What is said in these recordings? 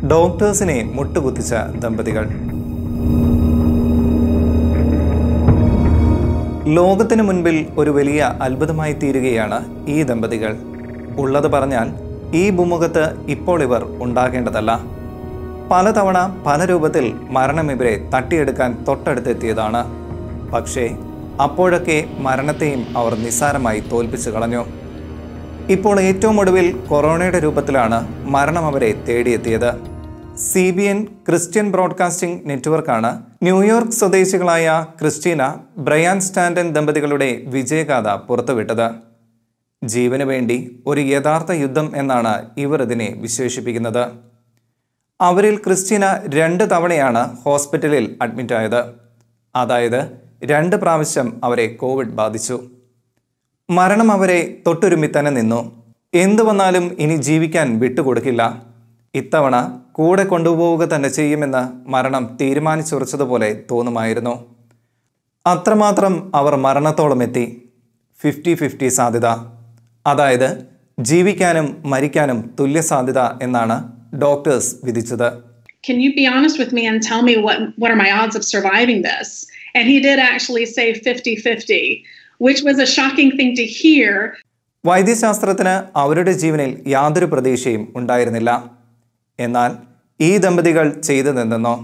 ഡോക്ടേഴ്സിനെ മുട്ടുകുത്തിച്ച ദമ്പതികൾ ലോകത്തിന് മുൻപിൽ ഒരു വലിയ അത്ഭുതമായി തീരുകയാണ് ഈ ദമ്പതികൾ ഉള്ളത് പറഞ്ഞാൽ ഈ ഭൂമുഖത്ത് ഇപ്പോൾ ഇവർ ഉണ്ടാകേണ്ടതല്ല പലതവണ പല രൂപത്തിൽ മരണം ഇവരെ തട്ടിയെടുക്കാൻ തൊട്ടടുത്തെത്തിയതാണ് പക്ഷേ അപ്പോഴൊക്കെ മരണത്തെയും അവർ നിസ്സാരമായി തോൽപ്പിച്ചു കളഞ്ഞു ഇപ്പോൾ ഏറ്റവും ഒടുവിൽ കൊറോണയുടെ രൂപത്തിലാണ് മരണം അവരെ തേടിയെത്തിയത് C B N Christian broadcasting നെറ്റ്വർക്കാണ് ന്യൂയോർക്ക് സ്വദേശികളായ ക്രിസ്റ്റീന ബ്രയാൻ സ്റ്റാൻഡൻ ദമ്പതികളുടെ വിജയഗാഥ പുറത്തുവിട്ടത് ജീവന് വേണ്ടി ഒരു യഥാർത്ഥ യുദ്ധം എന്നാണ് ഇവർ ഇതിനെ വിശേഷിപ്പിക്കുന്നത് അവരിൽ ക്രിസ്റ്റീന രണ്ട് തവണയാണ് ഹോസ്പിറ്റലിൽ അഡ്മിറ്റായത് അതായത് രണ്ട് പ്രാവശ്യം അവരെ കോവിഡ് ബാധിച്ചു മരണം അവരെ തൊട്ടുരുമ്മി തന്നെ നിന്നു എന്തു വന്നാലും ഇനി ജീവിക്കാൻ വിട്ടുകൊടുക്കില്ല ഇത്തവണ കൂടെ കൊണ്ടുപോവുക തന്നെ ചെയ്യുമെന്ന് മരണം തീരുമാനിച്ചുറച്ചതുപോലെ തോന്നുമായിരുന്നു അത്രമാത്രം അവർ മരണത്തോളം എത്തി ഫിഫ്റ്റി ഫിഫ്റ്റി സാധ്യത അതായത് ജീവിക്കാനും മരിക്കാനും തുല്യ സാധ്യത എന്നാണ് ഡോക്ടേഴ്സ് വിധിച്ചത് can you be honest with me and tell me what what are my odds of surviving this and he did actually say 50-50 which was a shocking thing to hear വൈദ്യശാസ്ത്രത്തിന് അവരുടെ ജീവനിൽ യാതൊരു പ്രതീക്ഷയും ഉണ്ടായിരുന്നില്ല എന്നാൽ ഈ ദമ്പതികൾ ചെയ്തതെന്തെന്നോ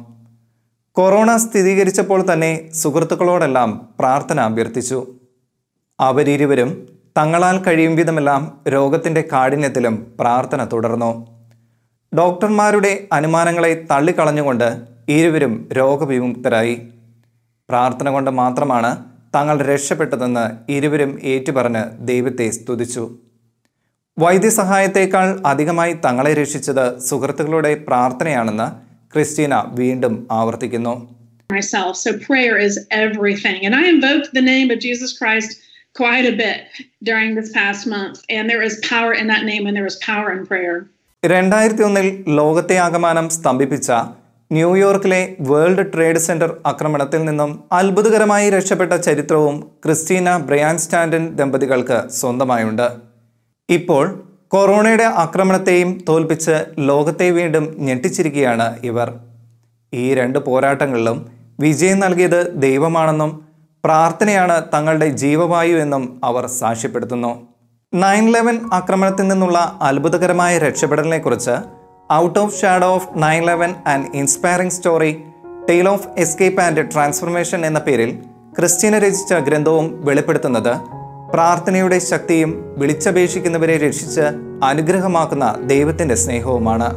കൊറോണ സ്ഥിരീകരിച്ചപ്പോൾ തന്നെ സുഹൃത്തുക്കളോടെല്ലാം പ്രാർത്ഥന അഭ്യർത്ഥിച്ചു അവരിരുവരും തങ്ങളാൽ കഴിയും വിധമെല്ലാം രോഗത്തിൻ്റെ കാഠിന്യത്തിലും പ്രാർത്ഥന തുടർന്നു ഡോക്ടർമാരുടെ അനുമാനങ്ങളെ തള്ളിക്കളഞ്ഞുകൊണ്ട് ഇരുവരും രോഗവിമുക്തരായി പ്രാർത്ഥന കൊണ്ട് മാത്രമാണ് തങ്ങൾ രക്ഷപ്പെട്ടതെന്ന് ഇരുവരും ഏറ്റുപറഞ്ഞ് ദൈവത്തെ സ്തുതിച്ചു വൈദ്യസഹായത്തേക്കാൾ അധികമായി തങ്ങളെ രക്ഷിച്ചത് സുഹൃത്തുക്കളുടെ പ്രാർത്ഥനയാണെന്ന് ക്രിസ്റ്റീന വീണ്ടും ആവർത്തിക്കുന്നു myself so prayer is everything and i invoked the name of jesus christ quite a bit during this past month and there is power in that name and there is power in prayer രണ്ടായിരത്തി ഒന്നിൽ ലോകത്തെ ആകമാനം സ്തംഭിപ്പിച്ച ന്യൂയോർക്കിലെ world trade centre ആക്രമണത്തിൽ നിന്നും അത്ഭുതകരമായി രക്ഷപ്പെട്ട ചരിത്രവും ക്രിസ്റ്റീന ബ്രയാൻ സ്റ്റാൻഡൻ ദമ്പതികൾക്ക് സ്വന്തമായുണ്ട് ഇപ്പോൾ കൊറോണയുടെ ആക്രമണത്തെയും തോൽപ്പിച്ച് ലോകത്തെ വീണ്ടും ഞെട്ടിച്ചിരിക്കുകയാണ് ഇവർ ഈ രണ്ട് പോരാട്ടങ്ങളിലും വിജയം നൽകിയത് ദൈവമാണെന്നും പ്രാർത്ഥനയാണ് തങ്ങളുടെ ജീവവായു എന്നും അവർ സാക്ഷ്യപ്പെടുത്തുന്നു നയൻ ലെവൻ ആക്രമണത്തിൽ നിന്നുള്ള അത്ഭുതകരമായ രക്ഷപ്പെടലിനെക്കുറിച്ച് out of shadow of nine eleven and inspiring story tale of escape and transformation എന്ന പേരിൽ ക്രിസ്റ്റീന രചിച്ച ഗ്രന്ഥവും വെളിപ്പെടുത്തുന്നത് പ്രാർത്ഥനയുടെ ശക്തിയും വിളിച്ചപേക്ഷിക്കുന്നവരെ രക്ഷിച്ച് അനുഗ്രഹമാക്കുന്ന ദൈവത്തിൻ്റെ സ്നേഹവുമാണ്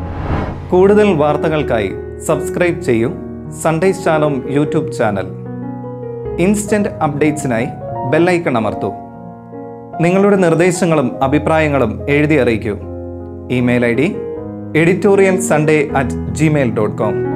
കൂടുതൽ വാർത്തകൾക്കായി സബ്സ്ക്രൈബ് ചെയ്യൂ Sunday channel YouTube channel instant അപ്ഡേറ്റ്സിനായി ബെല്ലൈക്കൺ അമർത്തൂ നിങ്ങളുടെ നിർദ്ദേശങ്ങളും അഭിപ്രായങ്ങളും എഴുതി അറിയിക്കൂ email I D editorial Sunday at Gmail dot com